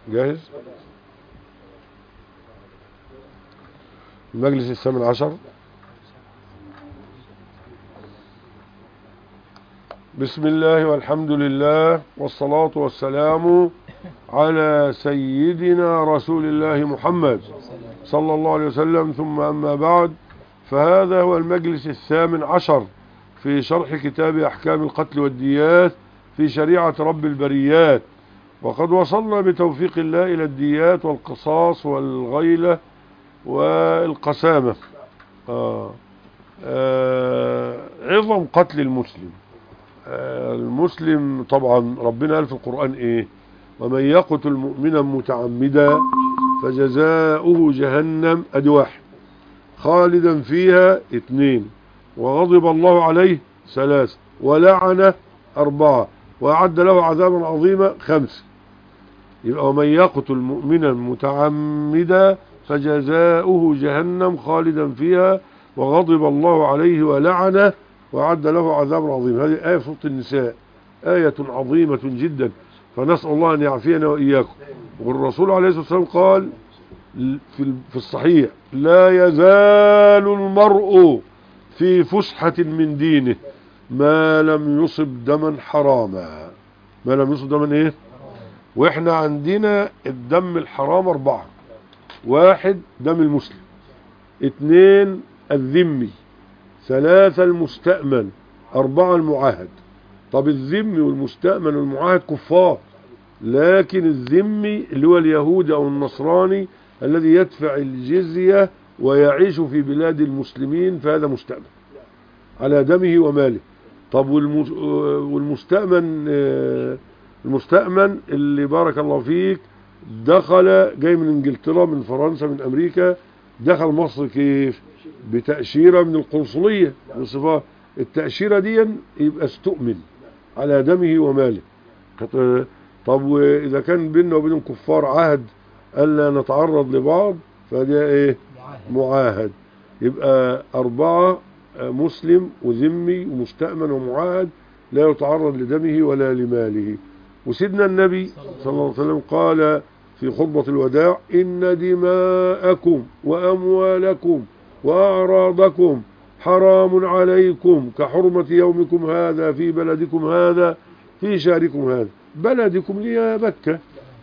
جاهز المجلس الثامن عشر بسم الله والحمد لله والصلاة والسلام على سيدنا رسول الله محمد صلى الله عليه وسلم ثم أما بعد فهذا هو المجلس الثامن عشر في شرح كتاب أحكام القتل والديات في شريعة رب البريات وقد وصلنا بتوفيق الله إلى الديات والقصاص والغيلة والقسامة آه آه عظم قتل المسلم آه المسلم طبعا ربنا قال في القرآن ايه ومن يقتل مؤمنا متعمدا فجزاؤه جهنم ادي واحد خالدا فيها اثنين وغضب الله عليه ثلاثة ولعنه أربعة وأعد له عذابا عظيما خمسة يبقى ومن يقتل مؤمنا متعمدا فجزاؤه جهنم خالدا فيها وغضب الله عليه ولعنه وأعد له عذابا عظيما هذه آية في سورة النساء آية عظيمة جدا فنسأل الله أن يعافينا وإياكم والرسول عليه الصلاة والسلام قال في في الصحيح لا يزال المرء في فسحة من دينه ما لم يصب دما حراما ما لم يصب دما ايه واحنا عندنا الدم الحرام اربعة واحد دم المسلم اثنين الذمي ثلاثة المستأمن أربعة المعاهد طب الذمي والمستأمن والمعاهد كفار لكن الذمي اللي هو اليهودي أو النصراني الذي يدفع الجزية ويعيش في بلاد المسلمين فهذا مستأمن على دمه وماله طب والمستأمن المستأمن اللي بارك الله فيك دخل جاي من انجلترا من فرنسا من امريكا دخل مصر كيف بتأشيرة من القنصلية بصفة التأشيرة دي يبقى استؤمن على دمه وماله طب واذا كان بيننا وبينهم كفار عهد الا نتعرض لبعض فده ايه معاهد يبقى اربعة مسلم وذمي ومستأمن ومعاهد لا يتعرض لدمه ولا لماله وسيدنا النبي صلى الله عليه وسلم قال في خطبة الوداع إن دماءكم وأموالكم وأعراضكم حرام عليكم كحرمة يومكم هذا في بلدكم هذا في شهركم هذا بلدكم لي مكة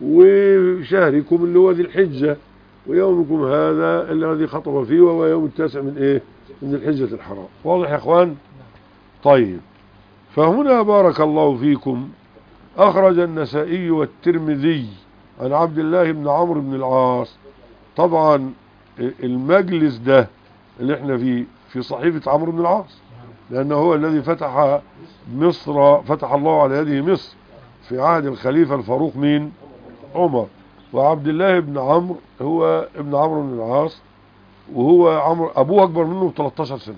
وشهركم اللي هو ذي الحجة ويومكم هذا الذي خطب فيه وهو يوم التاسع من ايه من الحجة الحرام واضح يا اخوان طيب فهنا بارك الله فيكم اخرج النسائي والترمذي عن عبد الله بن عمرو بن العاص طبعا المجلس ده اللي احنا فيه في صحيفة عمرو بن العاص لانه هو الذي فتح مصر فتح الله على يده مصر في عهد الخليفة الفاروق مين عمر وعبد الله بن عمرو هو ابن عمرو بن العاص وهو عمرو ابوه اكبر منه ب 13 سنة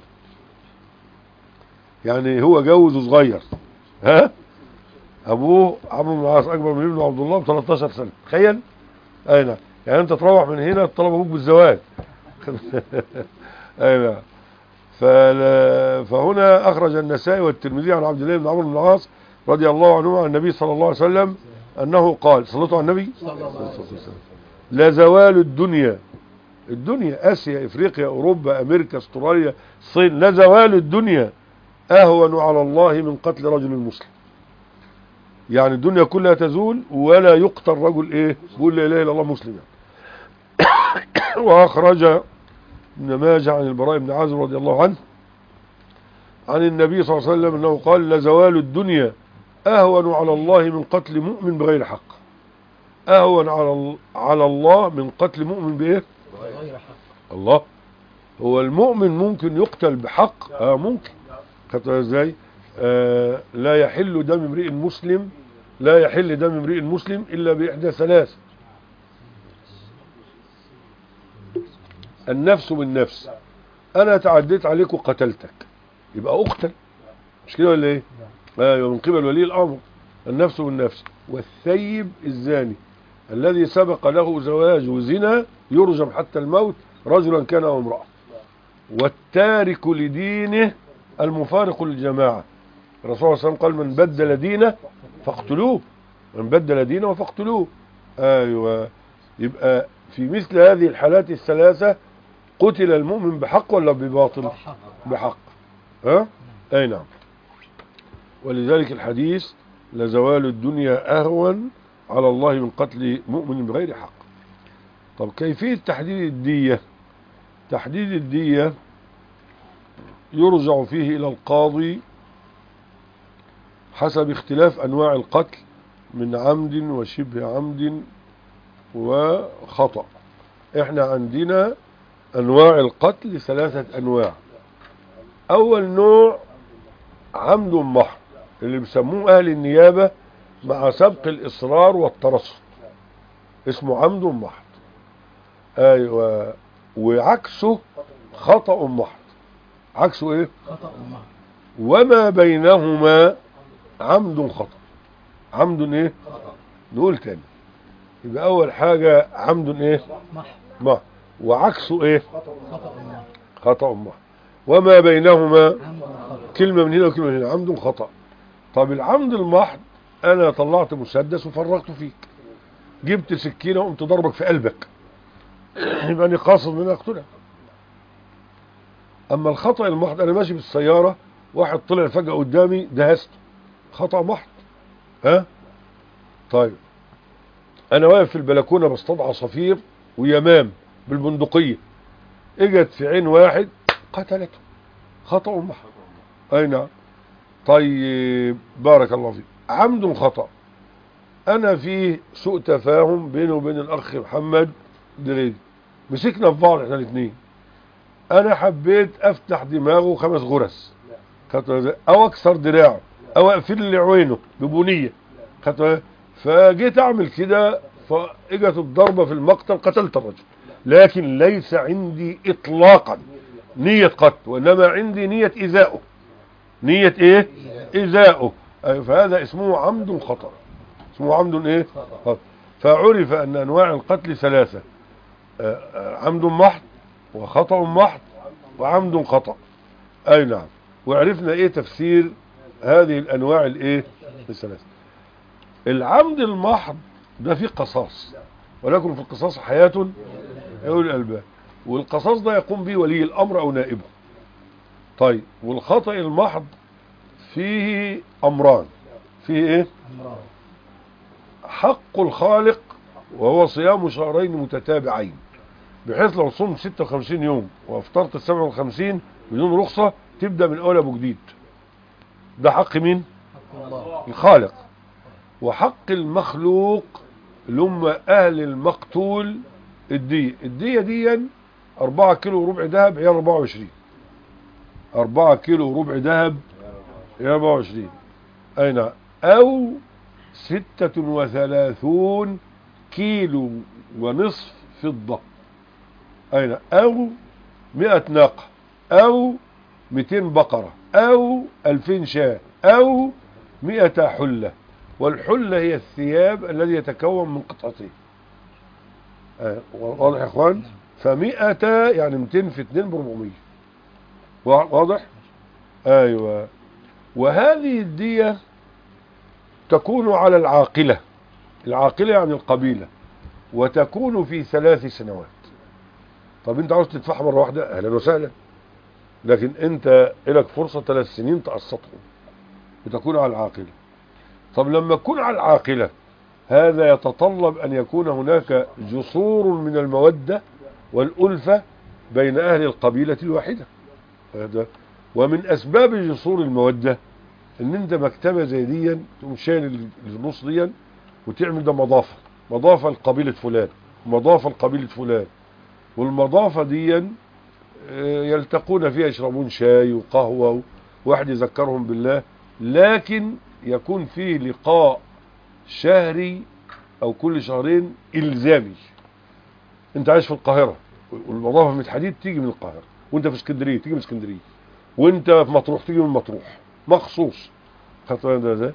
يعني هو جوز صغير ها ابوه عمرو بن العاص اكبر من ابنه عبد الله ب 13 سنة تخيل اي نعم يعني انت تروح من هنا تطلب ابوك بالزواج اي نعم فهنا اخرج النسائي والترمذي عن عبد الله بن عمرو بن العاص رضي الله عنه عن النبي صلى الله عليه وسلم انه قال صلوا على النبي صلى الله عليه وسلم لا زوال الدنيا الدنيا اسيا افريقيا اوروبا امريكا استراليا الصين لا زوال الدنيا اهون على الله من قتل رجل مسلم يعني الدنيا كلها تزول ولا يقتل رجل ايه بيقول لا اله الا الله مسلم يعني. واخرج ابن ماجه عن البراء بن عازب رضي الله عنه عن النبي صلى الله عليه وسلم انه قال لزوال الدنيا اهون على الله من قتل مؤمن بغير حق اهون على على الله من قتل مؤمن بايه بغير حق الله هو المؤمن ممكن يقتل بحق اه ممكن خدت ازاي آه لا يحل دم امرئ مسلم لا يحل دم امرئ مسلم الا باحدى ثلاث النفس بالنفس انا تعديت عليك وقتلتك يبقى اقتل مش كده ولا ايه ايوه من قبل ولي الامر النفس بالنفس والثيب الزاني الذي سبق له زواج وزنا يرجم حتى الموت رجلا كان او امراه والتارك لدينه المفارق للجماعه الرسول صلى الله عليه وسلم قال من بدل دينه فاقتلوه من بدل دينه فاقتلوه ايوه يبقى في مثل هذه الحالات الثلاثة قتل المؤمن بحق ولا بباطل حق بحق ها اي نعم ولذلك الحديث لزوال الدنيا اهون على الله من قتل مؤمن بغير حق طب كيفية تحديد الدية تحديد الدية يرجع فيه الى القاضي حسب اختلاف انواع القتل من عمد وشبه عمد وخطأ احنا عندنا انواع القتل ثلاثة انواع اول نوع عمد محض اللي بيسموه اهل النيابة مع سبق الاصرار والترصد اسمه عمد محض ايوه وعكسه خطأ محض عكسه ايه خطأ محض وما بينهما عمد خطأ عمد ايه خطأ نقول تاني يبقى اول حاجة عمد ايه محض ما وعكسه ايه خطأ محض خطأ محض وما بينهما عمد خطأ كلمة من هنا وكلمة من هنا عمد خطأ طب العمد المحض انا طلعت مسدس وفرغته فيك جبت سكينة وقمت ضربك في قلبك يبقى انا قاصد ان انا اقتلك اما الخطأ المحض انا ماشي بالسيارة واحد طلع فجأة قدامي دهسته خطأ محض ها طيب انا واقف في البلكونة بصطاد عصافير ويمام بالبندقية اجت في عين واحد قتلته خطأ محض اي نعم طيب بارك الله فيك عمد خطأ انا في سوء تفاهم بيني وبين الاخ محمد دريدي مسكنا في بعض احنا الاثنين انا حبيت افتح دماغه خمس غرز خدت بالك؟ او اكسر دراعه او اقفل لي عينه ببنيه خدت بالك؟ فجيت اعمل كده فاجت الضربه في المقتل قتلت الرجل لكن ليس عندي اطلاقا نيه قتل وانما عندي نيه ايذائه نيه ايه ايذائه أيوة، فهذا اسمه عمد خطأ اسمه عمد ايه خطأ. فعرف ان انواع القتل ثلاثة آه، آه، عمد محض وخطأ محض وعمد خطأ اي نعم وعرفنا ايه تفسير هذه الانواع الايه الثلاثة العمد المحض ده فيه قصاص ولكن في القصاص حياة يقول الألباب والقصاص ده يقوم به ولي الأمر أو نائبه طيب والخطأ المحض فيه أمران فيه إيه أمراض حق الخالق وهو صيام شهرين متتابعين بحيث لو صمت 56 يوم وافطرت ال 57 بدون رخصة تبدأ من أول أبو جديد ده حق مين حق الله الخالق وحق المخلوق اللي هم اهل المقتول الدية الدية دي 4 كيلو وربع ذهب هي 24 4 كيلو وربع ذهب هي 24 اي نعم او 36 كيلو ونصف فضة اي نعم او 100 ناقة او 200 بقرة او 2000 شاة او 100 حلة والحلة هي الثياب الذي يتكون من قطعتين آه، واضح يا اخوان فمئة يعني 200 في 2 ب 400 وا- واضح ايوه وهذه الدية تكون على العاقلة العاقلة يعني القبيلة وتكون في ثلاث سنوات طب انت عاوز تدفعها مرة واحدة اهلا وسهلا لكن انت لك فرصة ثلاث سنين تقسطهم وتكون على العاقلة طب لما تكون على العاقلة هذا يتطلب أن يكون هناك جسور من المودة والألفة بين أهل القبيلة الواحدة هذا ومن أسباب جسور المودة إن أنت مكتبة زي دي تقوم شايل اللي في النص دي وتعمل ده مضافة مضافة لقبيلة فلان مضافة لقبيلة فلان والمضافة دي آه، يلتقون فيها يشربون شاي وقهوة واحد يذكرهم بالله لكن يكون فيه لقاء شهري او كل شهرين الزامي انت عايش في القاهرة والمضافة من الحديد تيجي من القاهرة وانت في اسكندرية تيجي من اسكندرية وانت في مطروح تيجي من مطروح مخصوص خدت بالك ده ازاي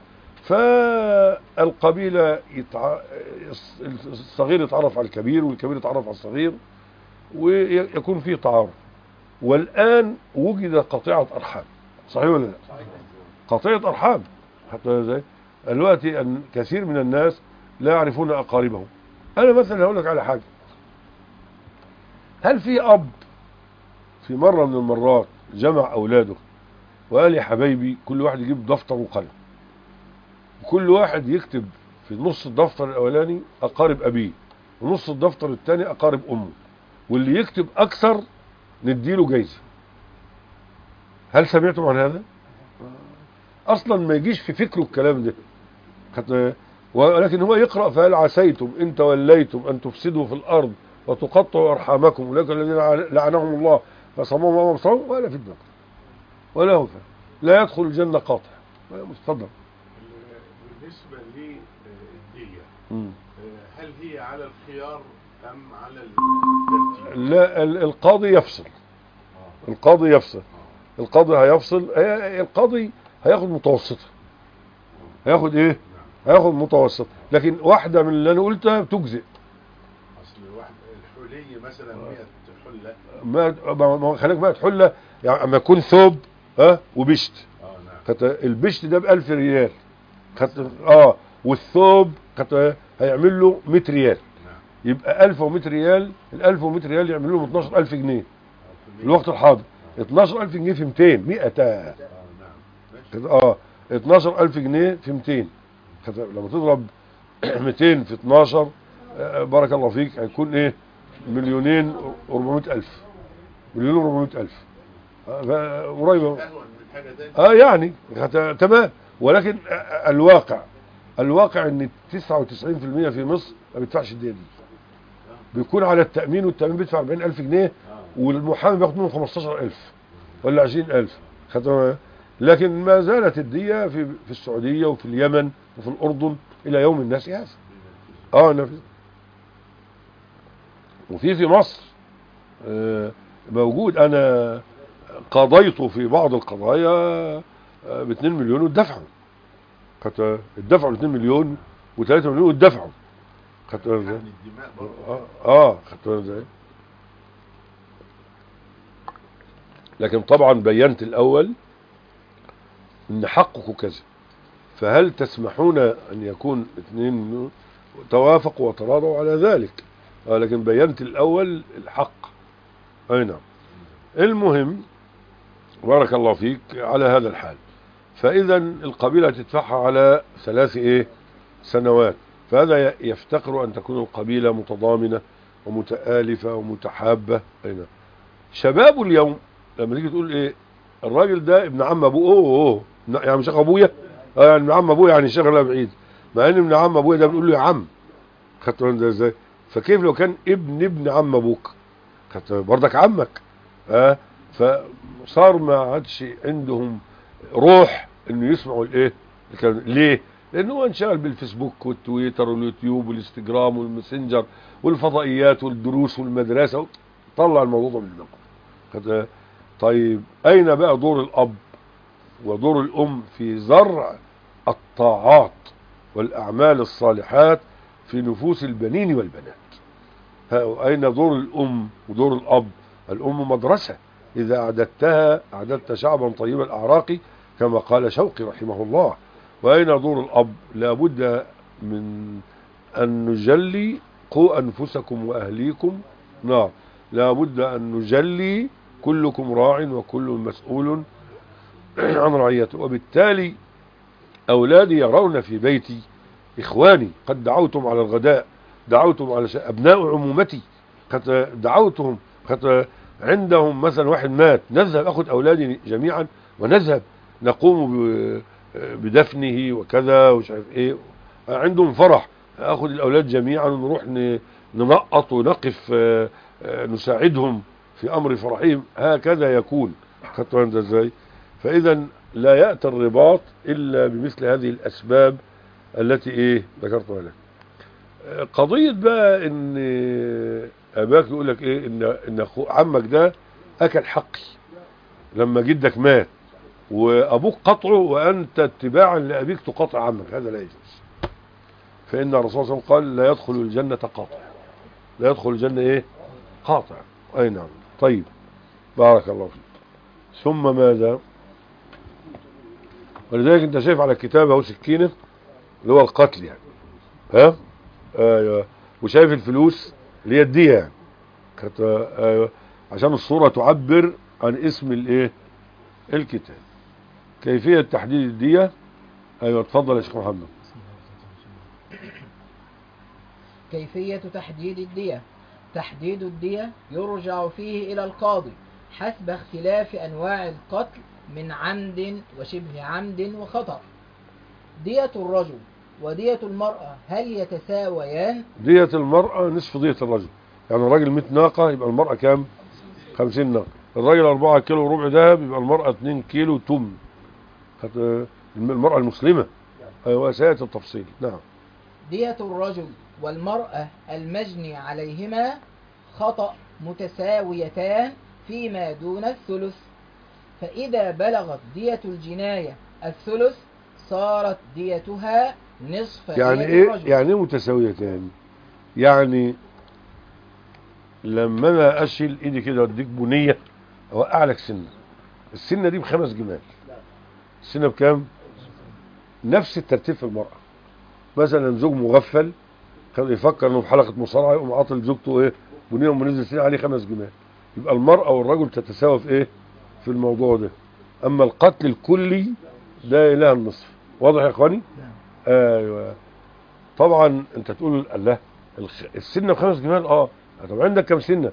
فالقبيلة يتع... الصغير يتعرف على الكبير والكبير يتعرف على الصغير ويكون فيه تعارف والآن وجد قطيعة أرحام صحيح ولا لا قطيعة أرحام حتى ازاي دلوقتي أن كثير من الناس لا يعرفون أقاربهم انا مثلا هقول لك على حاجه هل في اب في مره من المرات جمع اولاده وقال يا حبايبي كل واحد يجيب دفتر وقلم وكل واحد يكتب في نص الدفتر الاولاني اقارب ابيه ونص الدفتر الثاني اقارب امه واللي يكتب اكثر نديله جايزه هل سمعتم عن هذا اصلا ما يجيش في فكره الكلام ده خد- ولكن هو يقرأ فهل عسيتم إن توليتم أن تفسدوا في الأرض وتقطعوا أرحامكم أولئك الذين لعنهم الله فصمهم وابصروا ولا في الدنيا ولا هو فهم. لا يدخل الجنة قاطع مستضر بالنسبة للدية مم. هل هي على الخيار أم على الترتيب؟ لا ال- القاضي يفصل القاضي يفصل القاضي هيفصل هي- القاضي هياخد متوسطة هياخد ايه هياخد متوسط لكن واحدة من اللي انا قلتها بتجزئ أصل واحد الحلي مثلا 100 حلة ما ما- ما خليك بقى تحله يعني اما يكون ثوب ها وبشت اه نعم خدت البشت ده ب 1000 ريال خدت اه والثوب خدت هيعمل له 100 ريال نعم يبقى 1100 ريال ال 1100 ريال يعمل لهم 12000 جنيه آه، في الوقت الحاضر 12000 جنيه في 200 100 اه نعم ماشي كده اه 12000 جنيه في 200 خدت- لما تضرب 200 في 12 آه، بارك الله فيك هيكون ايه مليونين و400 الف مليون و400 الف آه، قريبه أهون من حاجة تانية اه يعني خت- تمام ولكن آه، الواقع الواقع ان 99% في مصر ما بيدفعش الديه دي بيكون على التامين والتامين بيدفع 40000 جنيه اه والمحامي بياخد منهم 15000 ولا 20000 خدت لكن ما زالت الدية في في السعودية وفي اليمن وفي الأردن إلى يوم الناس هذا اه نفذ وفي في مصر آه، موجود أنا قضيت في بعض القضايا ب 2 مليون واتدفعوا خدت اتدفعوا 2 مليون و3 مليون واتدفعوا خدت بالك إزاي؟ يعني الدماء برضه اه اه خدت بالك ازاي لكن طبعا بينت الاول ان حقك كذا فهل تسمحون ان يكون اثنين توافقوا وتراضوا على ذلك آه لكن بينت الاول الحق اي نعم المهم بارك الله فيك على هذا الحال فاذا القبيله تدفعها على ثلاث ايه سنوات فهذا ي- يفتقر أن تكون القبيلة متضامنة ومتآلفة ومتحابة أين شباب اليوم لما تيجي تقول إيه الراجل ده ابن عم أبوه أوه أوه ابن- يعني مش أخو أبويا آه يعني ابن عم أبويا يعني شغلة بعيد مع إن ابن عم أبويا ده بنقول له يا عم خدت بالك ده إزاي فكيف لو كان ابن ابن عم أبوك خدت برضك عمك ها فصار ما عادش عندهم روح انه يسمعوا الايه الكلام ده. ليه لانه هو انشغل بالفيسبوك والتويتر واليوتيوب والانستجرام والماسنجر والفضائيات والدروس والمدرسه طلع الموضوع ده من دماغه خد- طيب اين بقى دور الاب ودور الام في زرع الطاعات والاعمال الصالحات في نفوس البنين والبنات ها- اين دور الام ودور الاب الام مدرسه اذا اعددتها اعددت شعبا طيب الاعراق كما قال شوقي رحمه الله وأين دور الأب لابد من أن نجلي قوا أنفسكم وأهليكم نار لابد أن نجلي كلكم راع وكل مسؤول عن رعيته وبالتالي أولادي يرون في بيتي إخواني قد دعوتم على الغداء دعوتم على شيء أبناء عمومتي قد دعوتهم قد عندهم مثلا واحد مات نذهب أخذ أولادي جميعا ونذهب نقوم ب- بدفنه وكذا ومش عارف ايه عندهم فرح اخذ الاولاد جميعا ونروح ن- ننقط ونقف آه، آه، نساعدهم في امر فرحهم هكذا يكون خدت بالك ازاي فاذا لا ياتي الرباط الا بمثل هذه الاسباب التي ايه ذكرتها لك آه، قضيه بقى ان اباك يقول لك ايه ان ان أخو عمك ده اكل حقي لما جدك مات وابوك قطعه وانت اتباعا لابيك تقاطع عمك هذا لا يجوز فان الرسول صلى الله عليه وسلم قال لا يدخل الجنه قاطع لا يدخل الجنه ايه قاطع اي نعم طيب بارك الله فيك ثم ماذا ولذلك انت شايف على الكتاب اهو سكينه اللي هو القتل يعني ها ايوه وشايف الفلوس اللي هي الدية يعني كانت آه، عشان الصورة تعبر عن اسم الايه الكتاب كيفية تحديد الدية ايوه اتفضل يا شيخ محمد كيفية تحديد الدية تحديد الدية يرجع فيه إلى القاضي حسب اختلاف أنواع القتل من عمد وشبه عمد وخطأ دية الرجل ودية المرأة هل يتساويان دية المرأة نصف دية الرجل يعني الراجل 100 ناقة يبقى المرأة كام 50 ناقة الراجل 4 كيلو وربع دهب يبقى المرأة 2 كيلو تم كانت، آه، المرأة المسلمة ايوه سيأتي التفصيل نعم دية الرجل والمرأة المجني عليهما خطأ متساويتان فيما دون الثلث فإذا بلغت دية الجناية الثلث صارت ديتها نصف يعني دية ايه الرجل يعني ايه متساويتان يعني لما انا اشيل ايدي كده واديك بنيه اوقع لك سنه السنه دي بخمس جمال السنه بكام نفس الترتيب في المراه مثلا زوج مغفل كان يفكر انه في حلقه مصارعه يقوم عاطل زوجته ايه بنيه ومنزل سنه عليه خمس جمال يبقى المراه والرجل تتساوى في ايه في الموضوع ده اما القتل الكلي ده اله النصف واضح يا اخواني نعم. ايوه طبعا انت تقول الله الخ- السنه بخمس جمال اه طب عندك كم سنه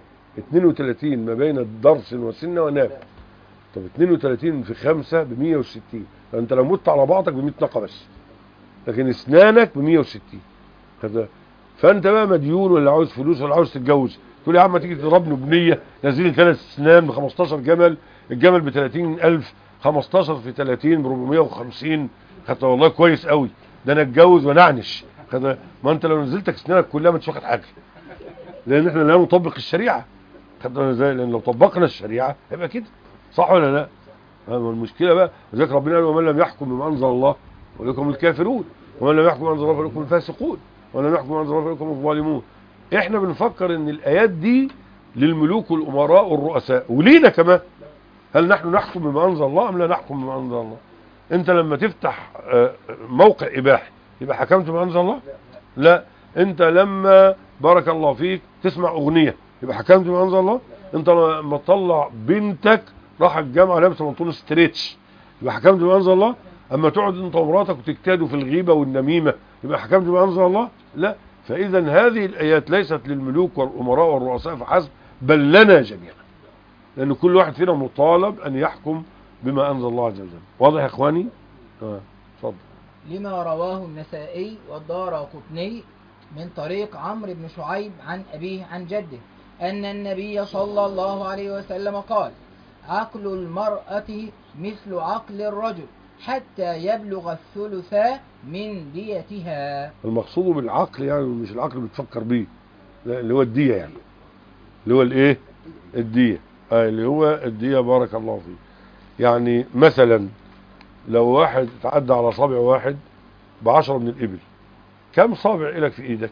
32 ما بين الضرس وسنه وناب طب 32 في 5 ب 160 فانت لو مت على بعضك ب 100 ناقه بس لكن اسنانك ب 160 كده فانت بقى مديون ولا عاوز فلوس ولا عاوز تتجوز تقول يا عم تيجي تضربني بنيه نزل لي ثلاث اسنان ب 15 جمل الجمل ب 30000 15 في 30 ب 450 خدت والله كويس قوي ده انا اتجوز ونعنش خد ما انت لو نزلتك اسنانك كلها ما انتش واخد حاجه لان احنا لا نطبق الشريعه خدت ازاي لان لو طبقنا الشريعه هيبقى كده صح ولا لا أما المشكله بقى ذلك ربنا قال ومن لم يحكم بما انزل الله فاولئكم الكافرون ومن لم يحكم بما انزل الله فاولئكم الفاسقون ومن لم يحكم بما انزل الله فاولئكم الظالمون احنا بنفكر ان الايات دي للملوك والامراء والرؤساء ولينا كمان هل نحن نحكم بما انزل الله ام لا نحكم بما انزل الله انت لما تفتح آه، موقع اباحي يبقى حكمت بما انزل الله لا انت لما بارك الله فيك تسمع اغنيه يبقى حكمت بما انزل الله انت لما تطلع بنتك راح الجامعه لابسه بنطلون ستريتش يبقى حكمت بما انزل الله اما تقعد انت ومراتك وتجتهدوا في الغيبه والنميمه يبقى حكمت بما انزل الله لا فاذا هذه الايات ليست للملوك والامراء والرؤساء فحسب بل لنا جميعا لان كل واحد فينا مطالب ان يحكم بما انزل الله عز وجل واضح يا اخواني اه اتفضل لما رواه النسائي والدار قطني من طريق عمرو بن شعيب عن أبيه عن جده أن النبي صلى الله عليه وسلم قال عقل المرأة مثل عقل الرجل حتى يبلغ الثلث من ديتها المقصود بالعقل يعني مش العقل اللي بتفكر بيه لا اللي هو الدية يعني اللي هو الايه الدية آه اللي هو الدية بارك الله فيه يعني مثلا لو واحد تعدى على صابع واحد بعشرة من الإبل كم صابع إلك في إيدك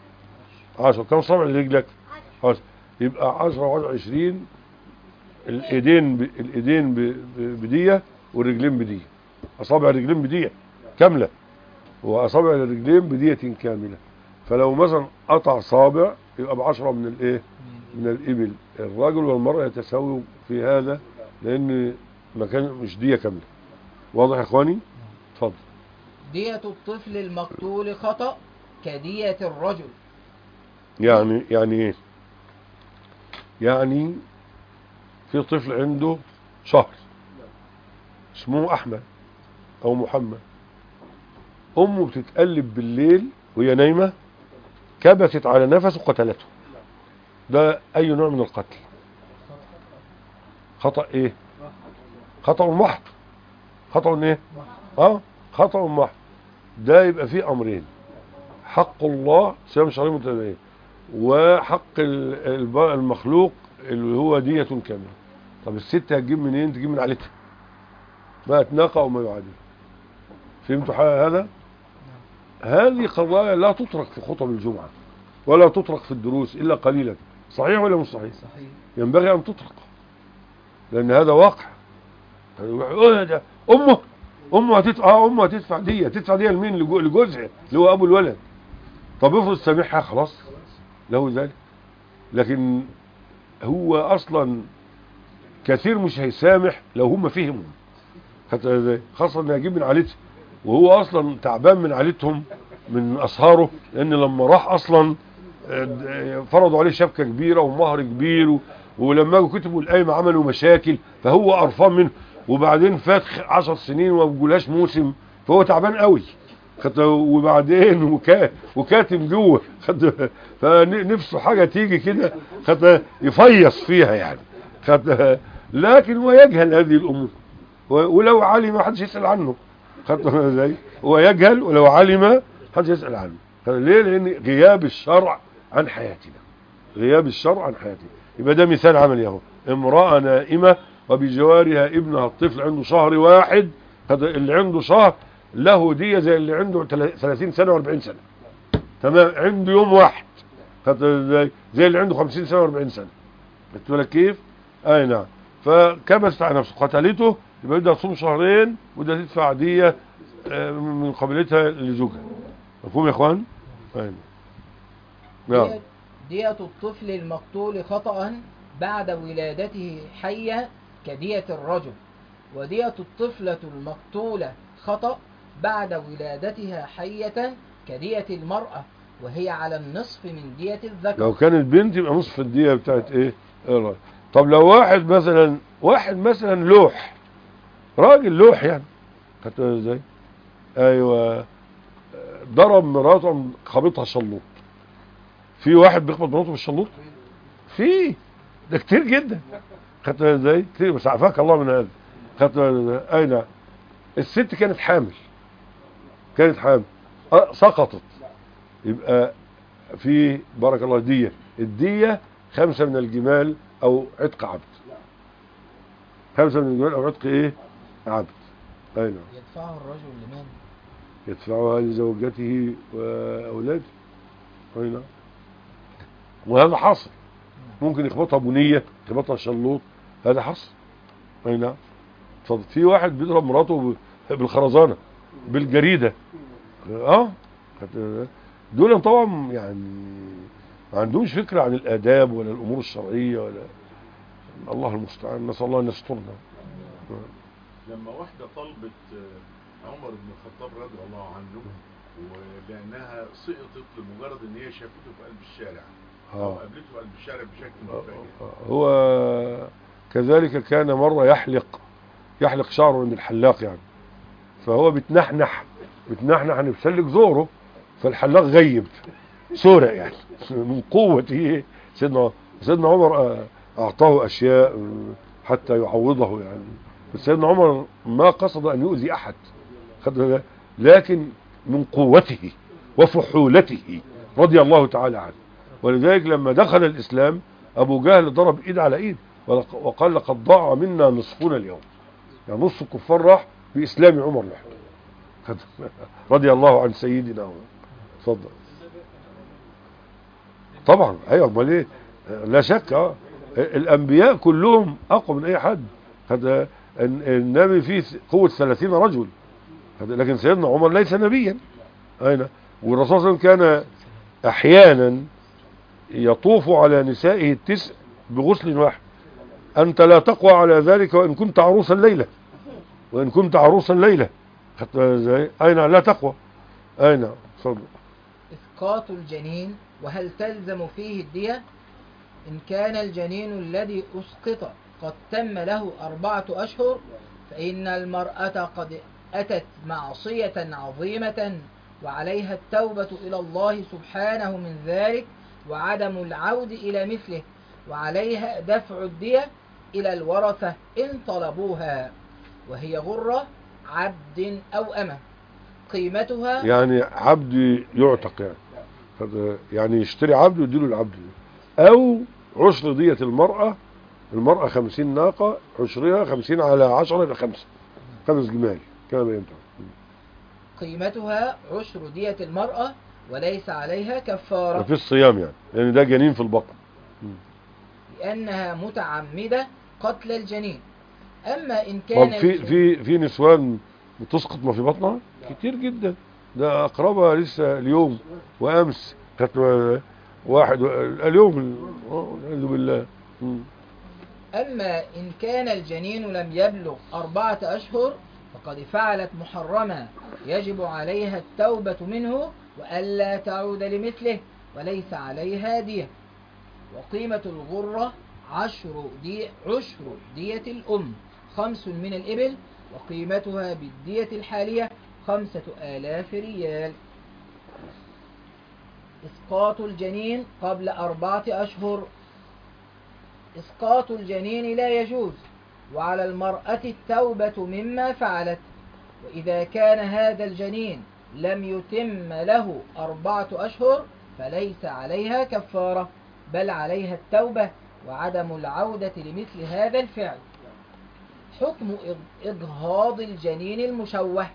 عشرة كم صابع لرجلك عشرة يبقى عشرة وعشرة عشرين الإيدين ب... الإيدين ب... ب... بدية والرجلين بدية أصابع الرجلين بدية كاملة وأصابع الرجلين بدية كاملة فلو مثلا قطع صابع يبقى بعشرة من الإيه من الإبل الرجل والمرأة يتساووا في هذا لأن مكان مش دية كاملة واضح يا إخواني اتفضل دية الطفل المقتول خطأ كدية الرجل يعني يعني ايه يعني في طفل عنده شهر اسمه احمد او محمد امه بتتقلب بالليل وهي نايمه كبست على نفسه وقتلته ده اي نوع من القتل خطا ايه خطا محض خطا ايه اه خطا محض ده يبقى فيه امرين حق الله صيام شهرين متتابعين وحق ال- الب- المخلوق اللي هو دية كاملة طب الست هتجيب منين تجيب من عيلتها بقت ناقة وما يعادل فهمتوا حاجة هذا هذه قضايا لا تترك في خطب الجمعة ولا تترك في الدروس إلا قليلا صحيح ولا مش صحيح صحيح ينبغي أن تترك لأن هذا واقع إيه ده؟ أمه أمه هتدفع آه أمه هتدفع دية تدفع دية لمين لجو- لجوزها اللي هو أبو الولد طب افرض سامحها خلاص له ذلك لكن هو اصلا كثير مش هيسامح لو هم فهموا حتى ازاي خاصة ان هيجيب من عائلته وهو اصلا تعبان من عائلتهم من اسهاره لان لما راح اصلا آه، فرضوا عليه شبكة كبيرة ومهر كبير و- ولما جوا كتبوا القايمة عملوا مشاكل فهو قرفان منه وبعدين فات خ- عشر سنين وما بيقولهاش موسم فهو تعبان قوي خدت وبعدين وكا وكاتم جوه خدت فنفسه حاجة تيجي كده خدت يفيص فيها يعني خدت لكن هو يجهل هذه الامور و- ولو علم ما حدش يسأل عنه خدت ازاي هو يجهل ولو علم حدش يسأل عنه خدت ليه لان غياب الشرع عن حياتنا غياب الشرع عن حياتنا يبقى ده مثال عملي اهو امرأة نائمة وبجوارها ابنها الطفل عنده شهر واحد خدت اللي عنده شهر له دية زي اللي عنده تلا- 30 سنة و40 سنة تمام عنده يوم واحد خدت ازاي زي اللي عنده 50 سنة و40 سنة خدت بالك كيف اي نعم فكبست على نفسه قتلته يبقى بدها تصوم شهرين وده تدفع دية آه، من قبيلتها لزوجها مفهوم يا اخوان اي نعم نعم دية- دية الطفل المقتول خطأ بعد ولادته حية كدية الرجل ودية الطفلة المقتولة خطأ بعد ولادتها حية كدية المرأة وهي على النصف من دية الذكر لو كانت بنت يبقى نصف الدية بتاعت ايه ايه رأيك؟ طب لو واحد مثلا واحد مثلا لوح راجل لوح يعني خدت بالك ازاي ايوه ضرب مراته قام خبطها شلوط في واحد بيخبط مراته بالشلوط في ده كتير جدا خدت بالك ازاي كتير بس عافاك الله من هذا خدت بالك ازاي اي نعم الست كانت حامل كانت حامل أه سقطت يبقى في بارك الله دية الدية خمسة من الجمال او عتق عبد خمسة من الجمال او عتق ايه عبد اي نعم يدفعه الرجل لمن يدفعها لزوجته واولاده اي نعم وهذا حصل ممكن يخبطها بنية يخبطها شلوط هذا حصل اي نعم اتفضل في واحد بيضرب مراته ب- بالخرزانة بالجريدة اه خدت- دول طبعا يعني ما عندهمش فكرة عن الآداب ولا الأمور الشرعية ولا الله المستعان نسأل الله أن يسترنا لما واحدة طلبت آه، عمر بن الخطاب رضي الله عنه ولأنها سقطت لمجرد إن هي شافته في قلب الشارع أو آه. قابلته في قلب الشارع بشكل مفاجئ هو كذلك كان مرة يحلق يحلق شعره عند الحلاق يعني فهو بتنحنح بتنحنح ان بيسلك زوره فالحلاق غيب سورة يعني من قوة ايه سيدنا سيدنا عمر آه، اعطاه اشياء آه، حتى يعوضه يعني بس سيدنا عمر ما قصد ان يؤذي احد خد بالك؟ لكن من قوته وفحولته رضي الله تعالى عنه ولذلك لما دخل الإسلام أبو جهل ضرب إيد على إيد ولق- وقال لقد ضاع منا نصفنا اليوم يعني نص الكفار راح بإسلام عمر لوحده خد- رضي الله عن سيدنا عمر اتفضل طبعا ايوه امال ايه لا شك اه الانبياء كلهم اقوى من اي حد هذا النبي فيه قوه 30 رجل هذا- لكن سيدنا عمر ليس نبيا اين والرسول صلى الله عليه وسلم كان احيانا يطوف على نسائه التسع بغسل واحد انت لا تقوى على ذلك وان كنت عروسا ليله وان كنت عروسا ليله خدت بالك ازاي اين لا تقوى اين اتفضل إسقاط الجنين وهل تلزم فيه الدية إن كان الجنين الذي أسقط قد تم له أربعة أشهر فإن المرأة قد أتت معصية عظيمة وعليها التوبة إلى الله سبحانه من ذلك وعدم العود إلى مثله وعليها دفع الدية إلى الورثة إن طلبوها وهي غرة عبد أو أمة قيمتها يعني عبد يعتق يعني هذا يعني يشتري عبد ويديله العبد ده. او عشر دية المرأة المرأة خمسين ناقة عشرها خمسين على عشرة إلى خمسة خمس جمال كما بينتهي قيمتها عشر دية المرأة وليس عليها كفارة في الصيام يعني لأن ده جنين في البطن لأنها متعمدة قتل الجنين أما إن كان طب في الجنين- في في نسوان بتسقط ما في بطنها كتير جدا ده أقربها لسه اليوم وأمس كانت واحد و- اليوم آه، والعياذ بالله مم. أما إن كان الجنين لم يبلغ أربعة أشهر فقد فعلت محرما يجب عليها التوبة منه وألا تعود لمثله وليس عليها دية وقيمة الغرة عشر دي عشر دية الأم خمس من الإبل وقيمتها بالدية الحالية خمسة آلاف ريال إسقاط الجنين قبل أربعة أشهر إسقاط الجنين لا يجوز وعلى المرأة التوبة مما فعلت وإذا كان هذا الجنين لم يتم له أربعة أشهر فليس عليها كفارة بل عليها التوبة وعدم العودة لمثل هذا الفعل حكم إج- إجهاض الجنين المشوه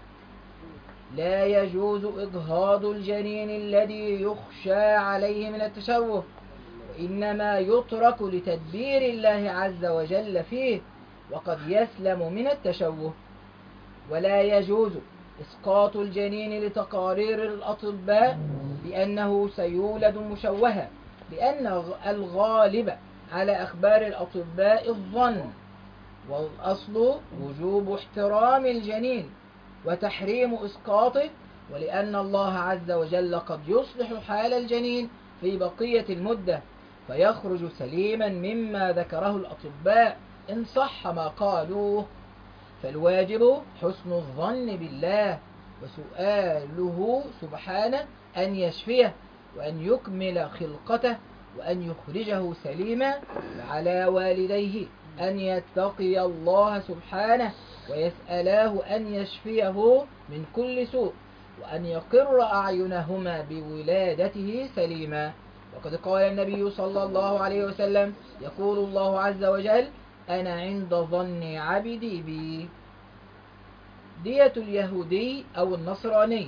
لا يجوز إجهاض الجنين الذي يخشى عليه من التشوه وإنما يترك لتدبير الله عز وجل فيه وقد يسلم من التشوه ولا يجوز إسقاط الجنين لتقارير الأطباء بأنه سيولد مشوها لأن غ- الغالب على أخبار الأطباء الظن والأصل وجوب احترام الجنين وتحريم إسقاطه ولأن الله عز وجل قد يصلح حال الجنين في بقية المدة فيخرج سليما مما ذكره الأطباء إن صح ما قالوه فالواجب حسن الظن بالله وسؤاله سبحانه أن يشفيه وأن يكمل خلقته وأن يخرجه سليما وعلى والديه أن يتقي الله سبحانه ويسألاه أن يشفيه من كل سوء وأن يقر أعينهما بولادته سليما وقد قال النبي صلى الله عليه وسلم يقول الله عز وجل أنا عند ظن عبدي بي دية اليهودي أو النصراني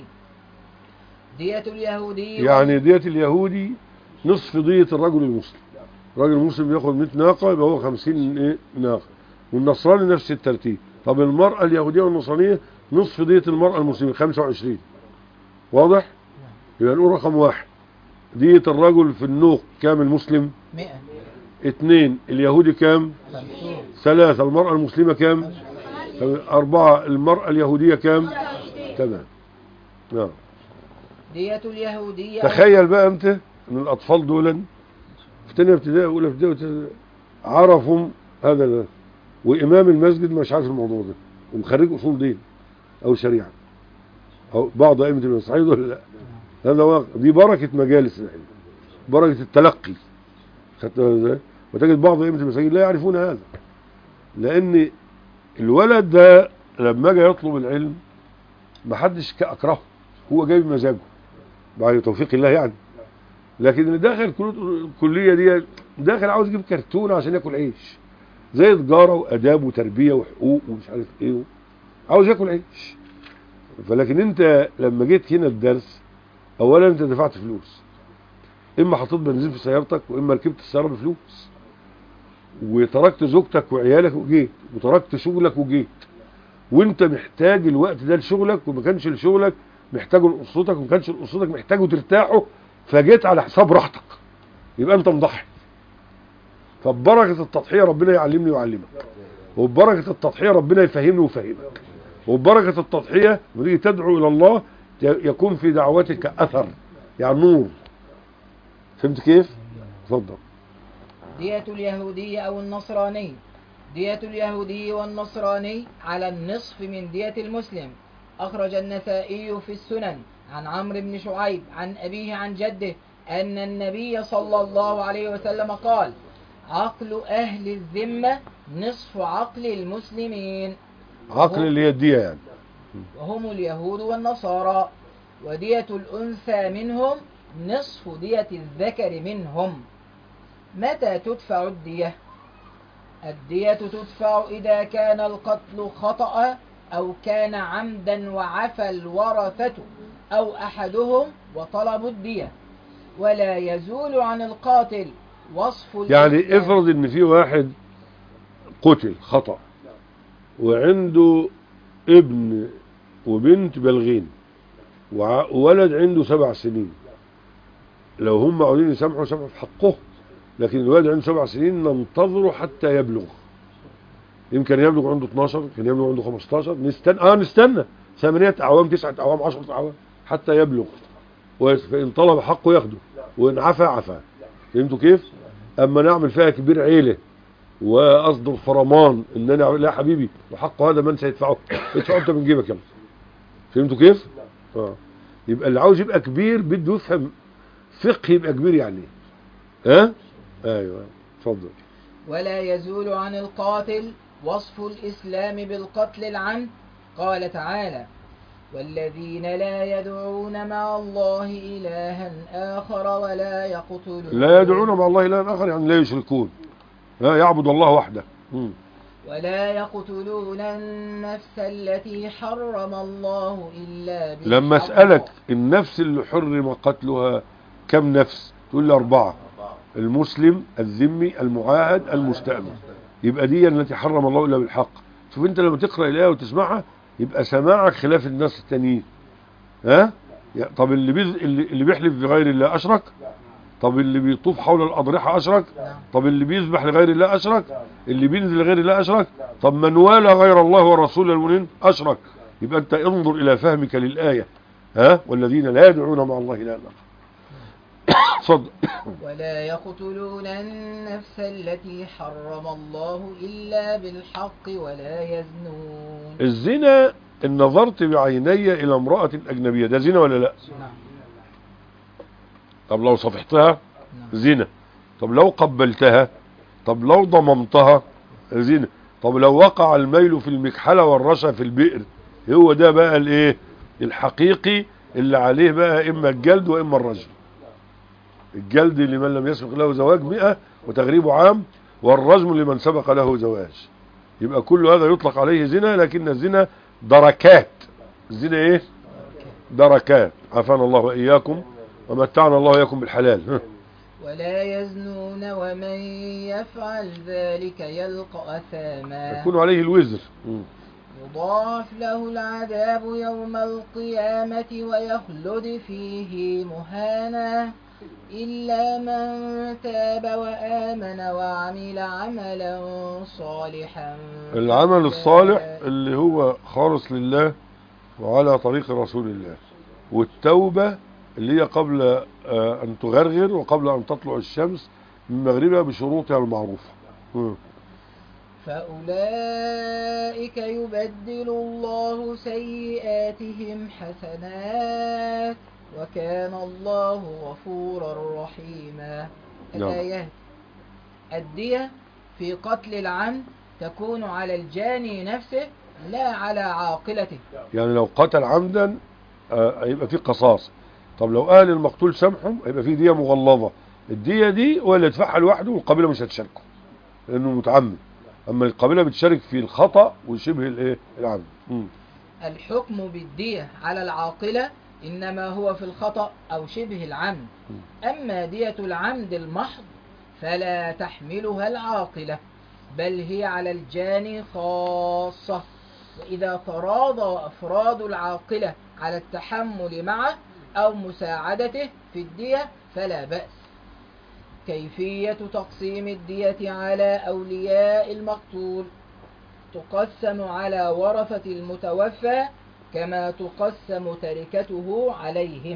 دية اليهودي يعني ديت اليهودي نصف دية الرجل المسلم الرجل المسلم بياخد 100 ناقة يبقى هو 50 إيه ناقة والنصراني نفس الترتيب طب المرأة اليهودية والنصرانية نصف دية المرأة المسلمة 25 واضح؟ يبقى نقول رقم واحد دية الرجل في النوق كام المسلم؟ مئة اثنين اليهودي كام؟ خمسون ثلاثة المرأة المسلمة كام؟ أربعة المرأة اليهودية كام؟ تمام نعم دية اليهودي أو- تخيل بقى انت ان الاطفال دول في تانية ابتدائي اولى ابتدائي وتانية- عرفوا هذا ال- وامام المسجد مش عارف الموضوع ده ومخرج اصول دين او شريعه او بعض ائمه المساجد ولا لا هذا واقع دي بركه مجالس العلم بركه التلقي خدت بالك ازاي وتجد بعض ائمه المساجد لا يعرفون هذا لان الولد ده لما اجى يطلب العلم ما حدش اكرهه هو جاي بمزاجه بعد توفيق الله يعني لكن اللي داخل كل- الكليه دي داخل عاوز يجيب كرتون عشان ياكل عيش زي تجاره واداب وتربيه وحقوق ومش عارف ايه عاوز ياكل عيش فلكن انت لما جيت هنا الدرس اولا انت دفعت فلوس اما حطيت بنزين في سيارتك واما ركبت السياره بفلوس وتركت زوجتك وعيالك وجيت وتركت شغلك وجيت وانت محتاج الوقت ده لشغلك وما كانش لشغلك محتاجه لاسرتك وما كانش لاسرتك محتاجه ترتاحوا فجيت على حساب راحتك يبقى انت مضحي فببركه التضحيه ربنا يعلمني ويعلمك وببركه التضحيه ربنا يفهمني ويفهمك وببركه التضحيه لما تيجي تدعو الى الله يكون في دعوتك اثر يعني نور فهمت كيف؟ اتفضل دية اليهودي أو النصراني دية اليهودي والنصراني على النصف من دية المسلم أخرج النسائي في السنن عن عمرو بن شعيب عن أبيه عن جده أن النبي صلى الله عليه وسلم قال عقل أهل الذمة نصف عقل المسلمين عقل اللي هي الدية يعني وهم اليهود والنصارى ودية الأنثى منهم نصف دية الذكر منهم متى تدفع الدية الدية تدفع إذا كان القتل خطأ أو كان عمدا وعفى الورثة أو أحدهم وطلبوا الدية ولا يزول عن القاتل وصف يعني الإسلام. افرض ان في واحد قتل خطأ وعنده ابن وبنت بالغين وع- وولد عنده سبع سنين لو هم عاوزين يسامحوا يسامحوا في حقه لكن الوالد عنده سبع سنين ننتظره حتى يبلغ يمكن يبلغ عنده 12 يمكن يبلغ عنده 15 نستنى اه نستنى ثمانية أعوام تسعة أعوام عشرة أعوام حتى يبلغ ويس- فإن طلب حقه ياخده وإن عفا عفا فهمتوا كيف؟ أما نعمل فيها كبير عيلة وأصدر فرمان إن أنا لا حبيبي وحقه هذا من سيدفعه ادفعه أنت من جيبك يلا فهمتوا كيف؟ اه يبقى اللي عاوز يبقى كبير بده يفهم فقه يبقى كبير يعني ها؟ ايوه اتفضل ولا يزول عن القاتل وصف الإسلام بالقتل العمد قال تعالى والذين لا يدعون مع الله إلها آخر ولا يقتلون لا يدعون مع الله إلها آخر يعني لا يشركون ها يعبد الله وحده مم. ولا يقتلون النفس التي حرم الله إلا بالحق لما أسألك النفس اللي حرم قتلها كم نفس تقول لي أربعة المسلم الذمي المعاهد المستأمن يبقى دي التي حرم الله إلا بالحق شوف أنت لما تقرأ الآية وتسمعها يبقى سماعك خلاف الناس التانيين ها يا- طب اللي بيز... اللي اللي بيحلف بغير الله أشرك طب اللي بيطوف حول الأضرحة أشرك نعم. طب اللي بيذبح لغير الله أشرك اللي بينزل لغير الله أشرك طب من والى غير الله ورسوله المؤمنين أشرك يبقى أنت انظر إلى فهمك للآية ها والذين لا يدعون مع الله إلها آخر صدق ولا يقتلون النفس التي حرم الله إلا بالحق ولا يزنون الزنا إن نظرت بعيني إلى امرأة أجنبية ده زنا ولا لا نعم طب لو صفحتها نعم زنا طب لو قبلتها طب لو ضممتها زنا طب لو وقع الميل في المكحلة والرشا في البئر هو ده بقى الايه الحقيقي اللي عليه بقى اما الجلد واما الرجم الجلد لمن لم يسبق له زواج مئة وتغريبه عام والرجم لمن سبق له زواج يبقى كل هذا يطلق عليه زنا لكن الزنا دركات الزنا ايه دركات عافانا الله واياكم ومتعنا الله واياكم بالحلال ها. ولا يزنون ومن يفعل ذلك يلقى أثاما يكون عليه الوزر يضاعف له العذاب يوم القيامة ويخلد فيه مهانا إلا من تاب وآمن وعمل عملا صالحا العمل الصالح اللي هو خالص لله وعلى طريق رسول الله والتوبة اللي هي قبل آه، أن تغرغر وقبل أن تطلع الشمس من مغربها بشروطها المعروفة مم. فأولئك يبدل الله سيئاتهم حسنات وكان الله غفورا رحيما نعم. الآيات الدية في قتل العمد تكون على الجاني نفسه لا على عاقلته يعني لو قتل عمدا آه، هيبقى فيه قصاص طب لو أهل المقتول سامحهم هيبقى فيه دية مغلظة الدية دي هو اللي يدفعها لوحده والقبيلة مش هتشاركه لأنه متعمد أما القبيلة بتشارك في الخطأ وشبه الإيه العمد مم. الحكم بالدية على العاقلة إنما هو في الخطأ أو شبه العمد أما دية العمد المحض فلا تحملها العاقلة بل هي على الجاني خاصة وإذا تراضى أفراد العاقلة على التحمل معه أو مساعدته في الدية فلا بأس كيفية تقسيم الدية على أولياء المقتول تقسم على ورثة المتوفى كما تقسم تركته عليهم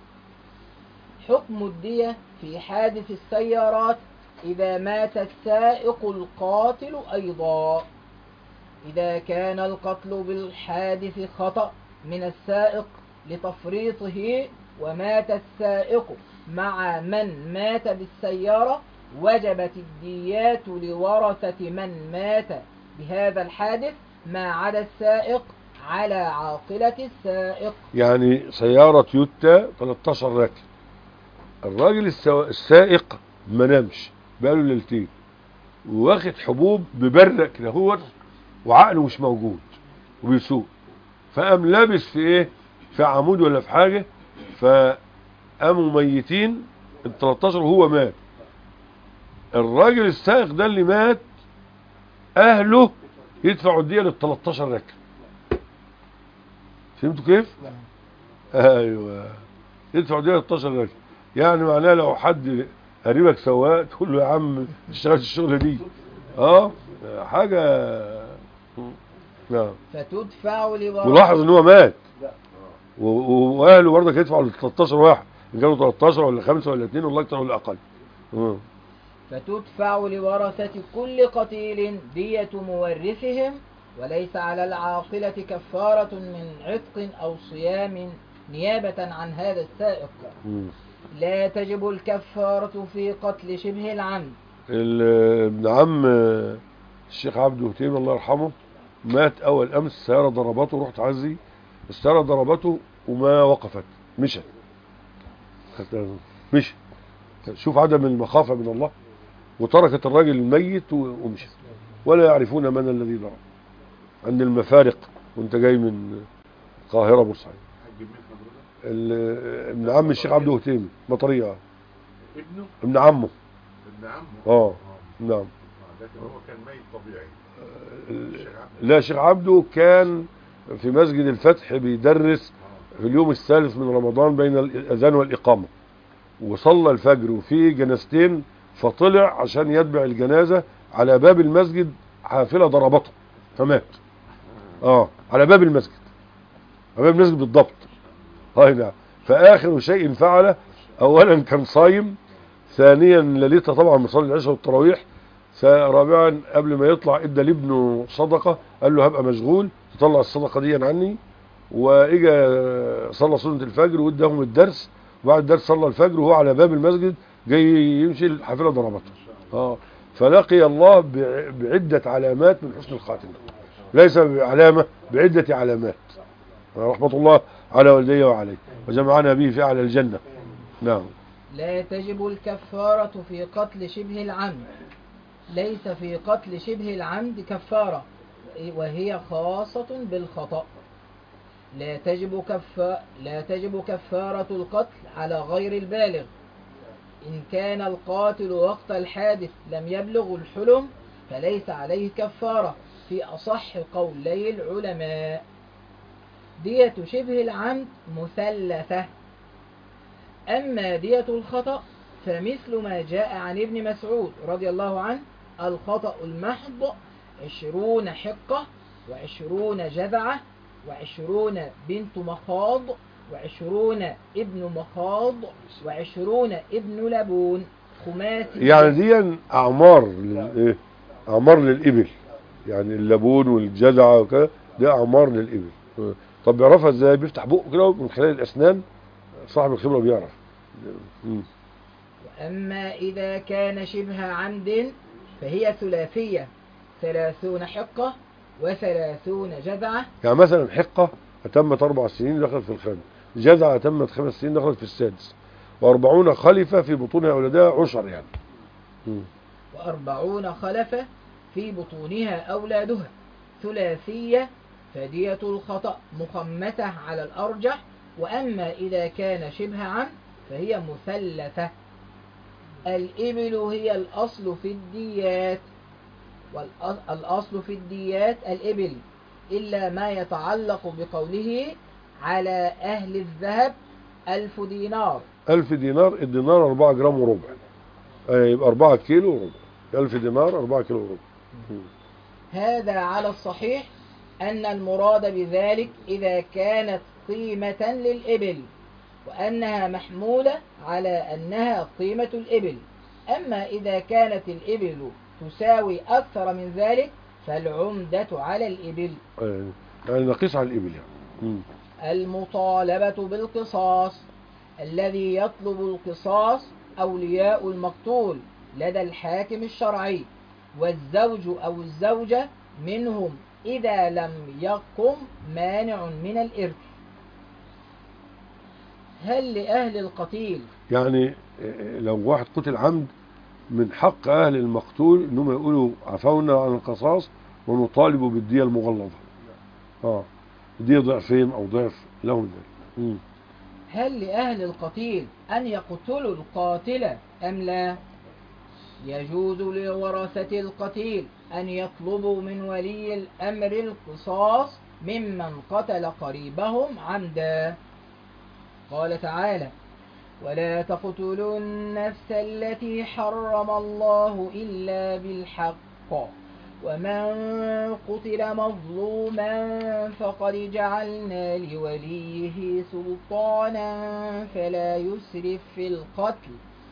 حكم الدية في حادث السيارات إذا مات السائق القاتل أيضا إذا كان القتل بالحادث خطأ من السائق لتفريطه ومات السائق مع من مات بالسيارة وجبت الديات لورثة من مات بهذا الحادث ما عدا السائق على عاقلة السائق يعني سيارة يوتا 13 راكب الراجل السوا... السائق ما نامش بقاله ليلتين واخد حبوب ببرق كده هو وعقله مش موجود وبيسوق فقام لابس في ايه في عمود ولا في حاجة فقاموا ميتين ال 13 وهو مات الراجل السائق ده اللي مات اهله يدفعوا الدية لل 13 راكب فهمتوا كيف؟ ايوه يدفع دي 16 راجل يعني معناه لو حد قريبك سواق تقول له يا عم ما تشتغلش الشغله دي اه حاجه نعم فتدفع لورثة ولاحظ ان هو مات و- و- واهله برضك يدفعوا ل 13 واحد ان كانوا 13 ولا 5 ولا 2 ولا اكتر ولا اقل آه. فتدفع لورثة كل قتيل دية مورثهم وليس على العاقلة كفارة من عتق أو صيام نيابة عن هذا السائق مم. لا تجب الكفارة في قتل شبه العمد ال- ابن عم آه، الشيخ عبد الهتيم الله يرحمه مات اول امس السياره ضربته رحت عزي السياره ضربته وما وقفت مشت حتى مشي شوف عدم المخافه من الله وتركت الراجل الميت و- ومشت ولا يعرفون من الذي ضرب عند المفارق وانت جاي من القاهره بورسعيد حج مين حضرتك؟ ال- ابن عم الشيخ عبد الهتيم مطريه ابنه ابن عمه ابن عمه اه نعم آه، لكن هو كان ميت طبيعي الشيخ عبد لا شيخ عبده كان في مسجد الفتح بيدرس آه. في اليوم الثالث من رمضان بين الأذان والإقامة وصلى الفجر وفي جنازتين فطلع عشان يتبع الجنازة على باب المسجد حافلة ضربته فمات اه على باب المسجد على باب المسجد بالضبط هاي نعم فآخر شيء فعله أولا كان صايم ثانيا ليلتها طبعا مصلي العشاء والتراويح رابعا قبل ما يطلع ادى لابنه صدقه قال له هبقى مشغول تطلع الصدقه دي عني واجا صلى سنه الفجر واداهم الدرس وبعد الدرس صلى الفجر وهو على باب المسجد جاي يمشي الحافله ضربته اه فلقي الله بع- بعده علامات من حسن الخاتمه ليس بعلامه بعده علامات رحمه الله على والديه وعليه وجمعنا به في اعلى الجنه نعم لا تجب الكفارة في قتل شبه العمد ليس في قتل شبه العمد كفارة وهي خاصة بالخطأ لا تجب كفا لا تجب كفارة القتل على غير البالغ إن كان القاتل وقت الحادث لم يبلغ الحلم فليس عليه كفارة في أصح قولي العلماء دية شبه العمد مثلثة أما دية الخطأ فمثل ما جاء عن ابن مسعود رضي الله عنه الخطأ المحض عشرون حقة وعشرون جذعة وعشرون بنت مخاض وعشرون ابن مخاض وعشرون ابن لبون خماسي يعني دي اعمار للايه اعمار للابل يعني اللبون والجذعه وكده دي اعمار للابل آه. طب بيعرفها ازاي بيفتح بقه كده من خلال الاسنان صاحب الخبره بيعرف مم. أما إذا كان شبه عمد فهي ثلاثية ثلاثون حقة وثلاثون جذعة يعني مثلا حقه اتمت اربع سنين دخلت في الخامس جذعه اتمت خمس سنين دخلت في السادس واربعون خلفه في بطونها اولادها عشر يعني مم. وأربعون خلفة في بطونها أولادها ثلاثية فدية الخطأ مخمسة على الأرجح وأما إذا كان شبه عمد فهي مثلثة الإبل هي الأصل في الديات والأصل في الديات الإبل إلا ما يتعلق بقوله على أهل الذهب ألف دينار ألف دينار الدينار أربعة جرام وربع آه، يبقى أربعة كيلو وربع ألف دينار أربعة كيلو وربع هذا على الصحيح أن المراد بذلك إذا كانت قيمة للإبل وأنها محمولة على أنها قيمة الإبل أما إذا كانت الإبل تساوي أكثر من ذلك فالعمدة على الإبل آه، يعني نقيس على الإبل يعني مم. المطالبة بالقصاص الذي يطلب القصاص أولياء المقتول لدى الحاكم الشرعي والزوج أو الزوجة منهم إذا لم يقم مانع من الإرث هل لأهل القتيل يعني آه، لو واحد قتل عمد من حق أهل المقتول إنهم يقولوا عفونا عن القصاص ونطالب بالدية المغلظة اه دي ضعفين أو ضعف لهم ذلك مم. هل لأهل القتيل أن يقتلوا القاتل أم لا يجوز لورثة القتيل أن يطلبوا من ولي الأمر القصاص ممن قتل قريبهم عمدا قال تعالى ولا تقتلوا النفس التي حرم الله إلا بالحق ومن قتل مظلوما فقد جعلنا لوليه سلطانا فلا يسرف في القتل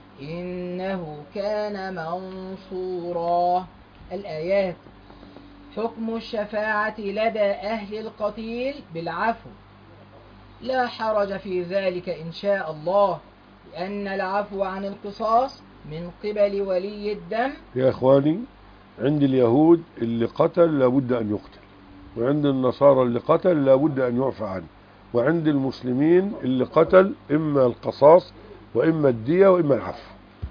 إنه كان منصورا الآيات حكم الشفاعة لدى أهل القتيل بالعفو لا حرج في ذلك إن شاء الله لأن العفو عن القصاص من قبل ولي الدم يا إخواني عند اليهود اللي قتل لابد أن يقتل وعند النصارى اللي قتل لابد أن يعفى عنه وعند المسلمين اللي قتل إما القصاص وإما الدية وإما العفو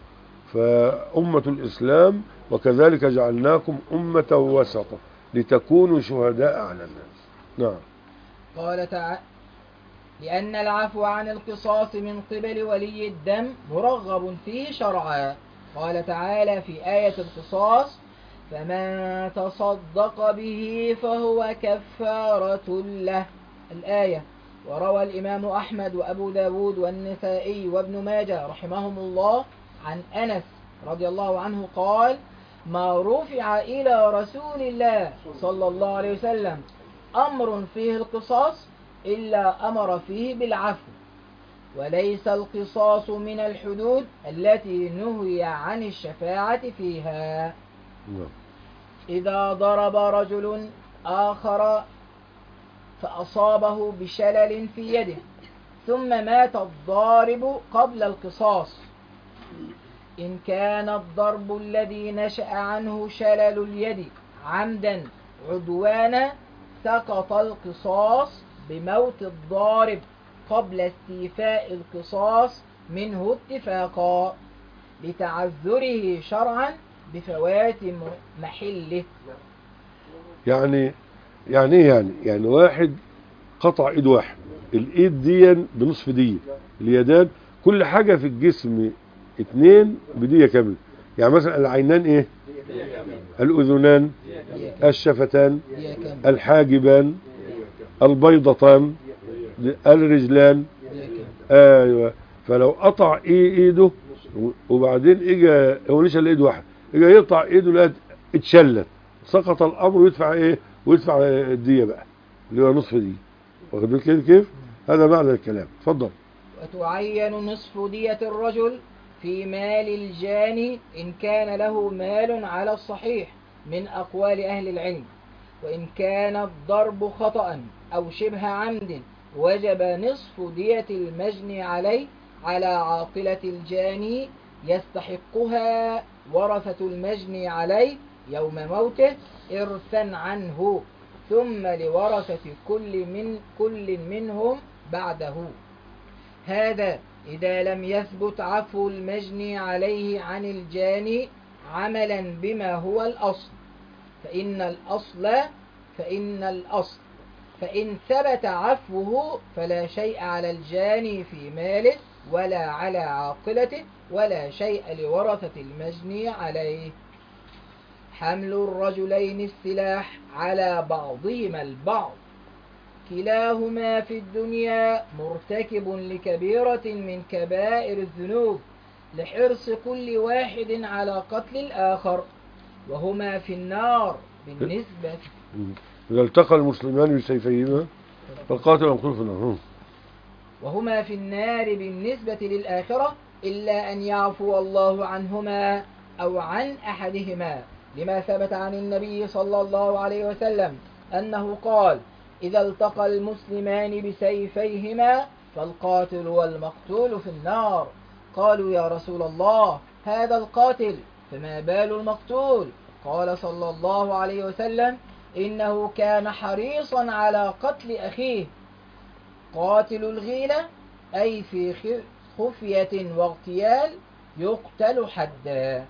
فأمة الإسلام وكذلك جعلناكم أمة وسطا لتكونوا شهداء على الناس نعم قال تعالى لأن العفو عن القصاص من قبل ولي الدم مرغب فيه شرعا قال تعالى في آية القصاص فمن تصدق به فهو كفارة له الآية وروى الإمام أحمد وأبو داود والنسائي وابن ماجه رحمهم الله عن أنس رضي الله عنه قال ما رفع إلى رسول الله صلى الله عليه وسلم أمر فيه القصاص إلا أمر فيه بالعفو وليس القصاص من الحدود التي نهي عن الشفاعة فيها نعم إذا ضرب رجل آخر فأصابه بشلل في يده ثم مات الضارب قبل القصاص إن كان الضرب الذي نشأ عنه شلل اليد عمدا عدوانا سقط القصاص بموت الضارب قبل استيفاء القصاص منه اتفاقا لتعذره شرعا بفوات م- محله يعني يعني ايه يعني يعني واحد قطع ايد واحد الايد دي بنصف دية اليدان كل حاجة في الجسم اتنين بدية كاملة يعني مثلا العينان ايه الاذنان الشفتان دي كم الحاجبان البيضتان الرجلان دي كم ايوه فلو قطع ايه ايده وبعدين اجى هو ليش الا ايد واحد اجى يقطع ايده لقى اتشلت سقط الامر ويدفع ايه ويدفع الدية بقى اللي هو نصف دي واخد بالك كيف كيف هذا معنى الكلام اتفضل وتعين نصف دية الرجل في مال الجاني إن كان له مال على الصحيح من أقوال أهل العلم وإن كان الضرب خطأ أو شبه عمد وجب نصف دية المجني عليه على عاقلة الجاني يستحقها ورثة المجني عليه يوم موته إرثا عنه ثم لورثة كل من كل منهم بعده هذا إذا لم يثبت عفو المجني عليه عن الجاني عملا بما هو الأصل فإن الأصل فإن الأصل فإن ثبت عفوه فلا شيء على الجاني في ماله ولا على عاقلته ولا شيء لورثة المجني عليه حمل الرجلين السلاح على بعضهما البعض كلاهما في الدنيا مرتكب لكبيرة من كبائر الذنوب لحرص كل واحد على قتل الآخر وهما في النار بالنسبة إذا التقى المسلمان بسيفيهما فالقاتل ينقل في النار وهما في النار بالنسبة للآخرة إلا أن يعفو الله عنهما أو عن أحدهما لما ثبت عن النبي صلى الله عليه وسلم أنه قال إذا التقى المسلمان بسيفيهما فالقاتل والمقتول في النار قالوا يا رسول الله هذا القاتل فما بال المقتول قال صلى الله عليه وسلم إنه كان حريصا على قتل أخيه قاتل الغيلة أي في خ- خفية واغتيال يقتل حدا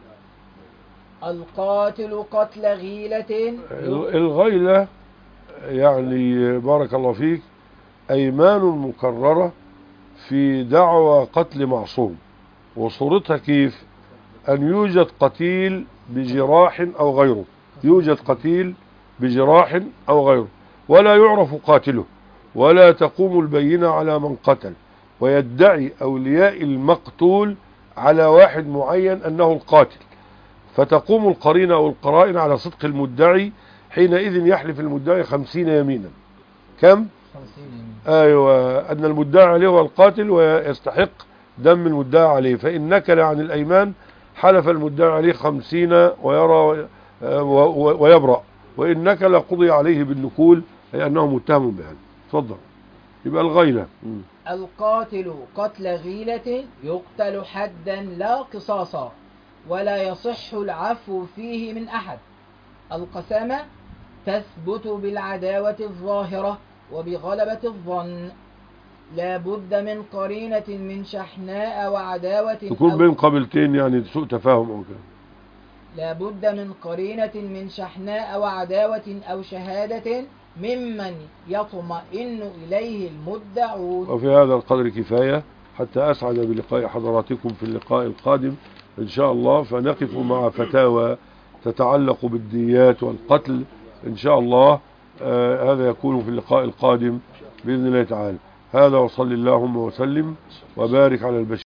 القاتل قتل غيلة الغيلة يعني بارك الله فيك أيمان مكررة في دعوى قتل معصوم وصورتها كيف أن يوجد قتيل بجراح أو غيره يوجد قتيل بجراح أو غيره ولا يعرف قاتله ولا تقوم البينة على من قتل ويدعي أولياء المقتول على واحد معين أنه القاتل فتقوم القرينة أو القرائن على صدق المدعي حينئذ يحلف المدعي خمسين يمينا كم؟ خمسين يمين أيوة أن المدعي عليه هو القاتل ويستحق دم المدعي عليه فإن نكل عن الأيمان حلف المدعي عليه خمسين ويرى و- و- ويبرأ وإن نكل قضي عليه بالنكول أي أنه متهم بهذا تفضل يبقى الغيلة مم. القاتل قتل غيلة يقتل حدا لا قصاصا ولا يصح العفو فيه من أحد القسامة تثبت بالعداوة الظاهرة وبغلبة الظن لا بد من قرينة من شحناء وعداوة يكون أو بين قبيلتين يعني سوء تفاهم أو كده لا بد من قرينة من شحناء وعداوة أو شهادة ممن يطمئن إليه المدعون وفي هذا القدر كفاية حتى أسعد بلقاء حضراتكم في اللقاء القادم إن شاء الله فنقف مع فتاوى تتعلق بالديات والقتل إن شاء الله آه هذا يكون في اللقاء القادم بإذن الله تعالى هذا وصل اللهم وسلم وبارك على البشر